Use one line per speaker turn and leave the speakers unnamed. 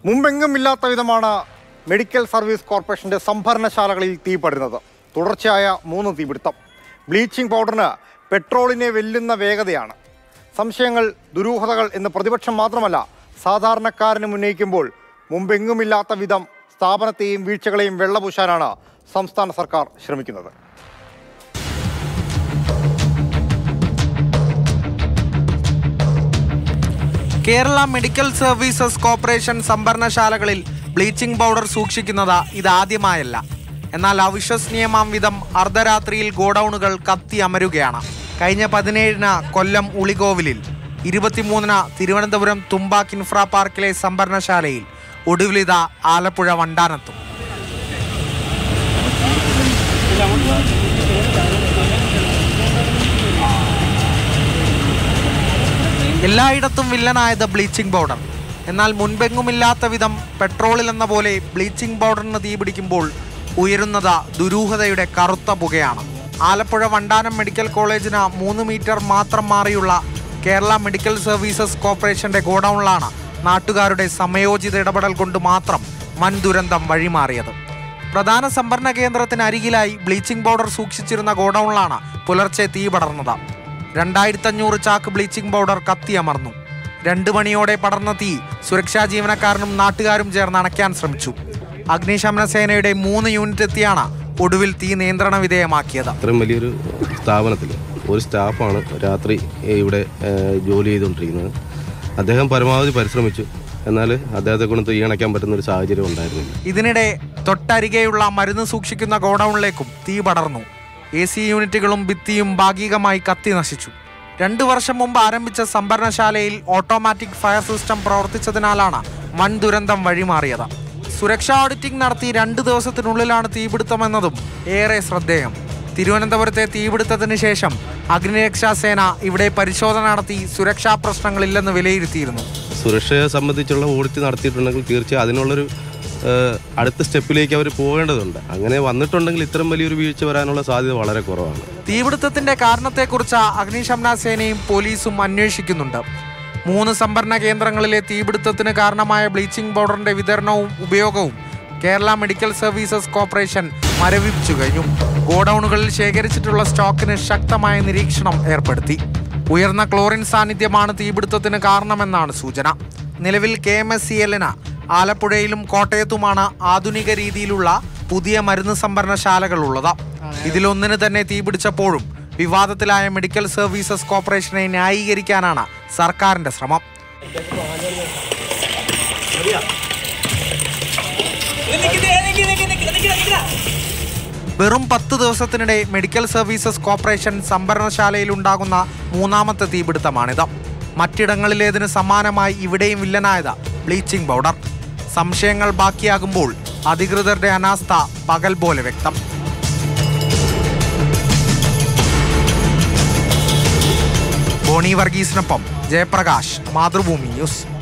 മുമ്പെങ്ങും ഇല്ലാത്ത വിധമാണ് medical service കോർപ്പറേഷന്റെ സംഭരണശാലകളിൽ തീ പടരുന്നത് തുടർച്ചയായ മൂന്ന് തീപിടുത്തം ബ്ലീച്ചിംഗ് പൗഡറിന് പെട്രോളിനെ വെല്ലുന്ന വേഗതയാണ് സംശയങ്ങൾ ദുരൂഹതകൾ എന്ന് പ്രതിപക്ഷം മാത്രമല്ല സാധാരണക്കാരനും ഉന്നയിക്കുമ്പോൾ മുമ്പെങ്ങുമില്ലാത്ത വിധം സ്ഥാപനത്തെയും വീഴ്ചകളെയും വെള്ളപൂശാനാണ് സംസ്ഥാന സർക്കാർ ശ്രമിക്കുന്നത്
കേരള മെഡിക്കൽ സർവീസസ് കോർപ്പറേഷൻ സംഭരണശാലകളിൽ ബ്ലീച്ചിംഗ് പൗഡർ സൂക്ഷിക്കുന്നത് ഇതാദ്യമായല്ല എന്നാൽ അവിശ്വസനീയമാം വിധം അർദ്ധരാത്രിയിൽ ഗോഡൌണുകൾ കത്തി അമരുകയാണ് കഴിഞ്ഞ പതിനേഴിന് കൊല്ലം ഉളികോവിലിൽ ഇരുപത്തിമൂന്നിന് തിരുവനന്തപുരം തുമ്പാക്ക് ഇൻഫ്രാ പാർക്കിലെ സംഭരണശാലയിൽ ഒടുവിലിത ആലപ്പുഴ വണ്ടാനത്തും എല്ലായിടത്തും വില്ലനായത് ബ്ലീച്ചിംഗ് പൗഡർ എന്നാൽ മുൻപെങ്ങുമില്ലാത്ത വിധം പെട്രോളിൽ എന്ന പോലെ ബ്ലീച്ചിംഗ് പൗഡറിന് തീപിടിക്കുമ്പോൾ ഉയരുന്നത് ദുരൂഹതയുടെ കറുത്ത പുകയാണ് ആലപ്പുഴ വണ്ടാനം മെഡിക്കൽ കോളേജിന് മൂന്ന് മീറ്റർ മാത്രം മാറിയുള്ള കേരള മെഡിക്കൽ സർവീസസ് കോർപ്പറേഷന്റെ ഗോഡൌണിലാണ് നാട്ടുകാരുടെ സമയോചിത ഇടപെടൽ കൊണ്ട് മാത്രം വൻ ദുരന്തം വഴിമാറിയത് പ്രധാന സംഭരണ കേന്ദ്രത്തിന് അരികിലായി ബ്ലീച്ചിംഗ് പൗഡർ സൂക്ഷിച്ചിരുന്ന ഗോഡൌണിലാണ് പുലർച്ചെ തീ പടർന്നത് രണ്ടായിരത്തി അഞ്ഞൂറ് ചാക്ക് ബ്ലീച്ചിംഗ് പൗഡർ കത്തിയമർന്നു രണ്ടു മണിയോടെ പടർന്ന തീ സുരക്ഷാ ജീവനക്കാരനും നാട്ടുകാരും ചേർന്ന് അണയ്ക്കാൻ ശ്രമിച്ചു അഗ്നിശമന സേനയുടെ മൂന്ന് യൂണിറ്റ് എത്തിയാണ് ഒടുവിൽ തീ നിയന്ത്രണ വിധേയമാക്കിയത്
ഇത്രയും വലിയൊരു സ്ഥാപനത്തിൽ ഒരു സ്റ്റാഫാണ് രാത്രി ഇവിടെ ഏഹ്, ജോലി ചെയ്തുകൊണ്ടിരിക്കുന്നത് അദ്ദേഹം പരമാവധി പരിശ്രമിച്ചു എന്നാൽ അദ്ദേഹത്തെ കൊണ്ട് തീ അണയ്ക്കാൻ പറ്റുന്ന ഒരു സാഹചര്യം ഉണ്ടായിരുന്നില്ല
ഇതിനിടെ തൊട്ടരികെയുള്ള മരുന്ന് സൂക്ഷിക്കുന്ന ഗോഡൌണിലേക്കും തീ പടർന്നു എ സി യൂണിറ്റുകളും ഭിത്തിയും ഭാഗികമായി കത്തി നശിച്ചു രണ്ടു വർഷം മുമ്പ് ആരംഭിച്ച സംഭരണശാലയിൽ ഓട്ടോമാറ്റിക് ഫയർ സിസ്റ്റം പ്രവർത്തിച്ചതിനാലാണ് വൻ ദുരന്തം വഴിമാറിയത് സുരക്ഷാ ഓഡിറ്റിംഗ് നടത്തി രണ്ട് ദിവസത്തിനുള്ളിലാണ് തീപിടുത്തമെന്നതും ഏറെ ശ്രദ്ധേയം തിരുവനന്തപുരത്തെ തീപിടുത്തത്തിന് ശേഷം അഗ്നിരക്ഷാസേന ഇവിടെ പരിശോധന നടത്തി സുരക്ഷാ പ്രശ്നങ്ങളില്ലെന്ന് വിലയിരുത്തിയിരുന്നു
സുരക്ഷയെ സംബന്ധിച്ചുള്ള ഓഡിറ്റ് നടത്തിയിട്ടുണ്ടെങ്കിൽ തീർച്ചയായും അതിനുള്ളൊരു ഏഹ്, അടുത്ത സ്റ്റെപ്പിലേക്ക് അവർ പോകേണ്ടതുണ്ട് അങ്ങനെ വന്നിട്ടുണ്ടെങ്കിൽ ഇത്തരം വലിയൊരു വീഴ്ച വരാനുള്ള സാധ്യത വളരെ കുറവാണ്
തീപിടുത്തത്തിന്റെ കാരണത്തെക്കുറിച്ച് അഗ്നിശമന സേനയും പോലീസും അന്വേഷിക്കുന്നുണ്ട് മൂന്ന് സംഭരണ കേന്ദ്രങ്ങളിലെ തീപിടുത്തത്തിന് കാരണമായ ബ്ലീച്ചിംഗ് പൗഡറിന്റെ വിതരണവും ഉപയോഗവും കേരള മെഡിക്കൽ സർവീസസ് കോർപ്പറേഷൻ മരവിപ്പിച്ചു കഴിഞ്ഞു ഗോഡൌണുകളിൽ ശേഖരിച്ചിട്ടുള്ള സ്റ്റോക്കിന് ശക്തമായ നിരീക്ഷണം ഏർപ്പെടുത്തി ഉയർന്ന ക്ലോറിൻ സാന്നിധ്യമാണ് തീപിടുത്തത്തിന് കാരണമെന്നാണ് സൂചന നിലവിൽ കെ എം എസ് സി എല്ലിന് ആലപ്പുഴയിലും കോട്ടയത്തുമാണ് ആധുനിക രീതിയിലുള്ള പുതിയ മരുന്ന് സംഭരണശാലകൾ ഉള്ളത് ഇതിലൊന്നിന് തന്നെ തീപിടിച്ചപ്പോഴും വിവാദത്തിലായ മെഡിക്കൽ സർവീസസ് കോർപ്പറേഷനെ ന്യായീകരിക്കാനാണ് സർക്കാരിന്റെ ശ്രമം വെറും പത്ത് ദിവസത്തിനിടെ മെഡിക്കൽ സർവീസസ് കോർപ്പറേഷൻ സംഭരണശാലയിൽ ഉണ്ടാകുന്ന മൂന്നാമത്തെ തീപിടുത്തമാണിത് മറ്റിടങ്ങളിലേതിന് സമാനമായി ഇവിടെയും വില്ലനായത് ബ്ലീച്ചിംഗ് പൗഡർ സംശയങ്ങൾ ബാക്കിയാകുമ്പോൾ അധികൃതരുടെ അനാസ്ഥ പകൽ പോലെ വ്യക്തം ബോണി വർഗീസിനൊപ്പം ജയപ്രകാശ് മാതൃഭൂമി ന്യൂസ്